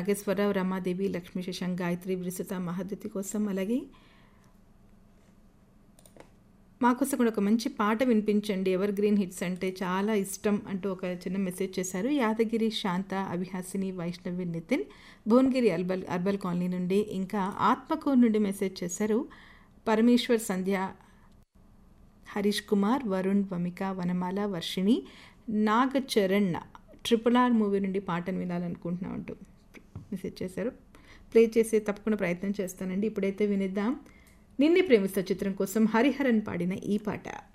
నాగేశ్వరరావు రమాదేవి లక్ష్మీ శశాంక్ గాయత్రి విరుసుత మహద్యుతి కోసం అలాగే మాకోసం కూడా ఒక మంచి పాట వినిపించండి ఎవర్ గ్రీన్ హిట్స్ అంటే చాలా ఇష్టం అంటూ ఒక చిన్న మెసేజ్ చేశారు యాదగిరి శాంత అభిహాసిని వైష్ణవి నితిన్ భువనగిరి అర్బల్ అర్బల్ కాలనీ నుండి ఇంకా ఆత్మకూరు నుండి మెసేజ్ చేశారు Parameshwar Sandhya Harish Kumar Varun Vamika Vanamala Varshini Nagacharan triple R movie నుండి పాటను వినాలనుకుంటున్నాం అంటూ మెసేజ్ చేశారు ప్లే చేసే తప్పకుండా ప్రయత్నం చేస్తానండి ఇప్పుడైతే వినిద్దాం నిన్నే ప్రేమిస్తా చిత్రం కోసం హరిహరన్ పాడిన ఈ పాట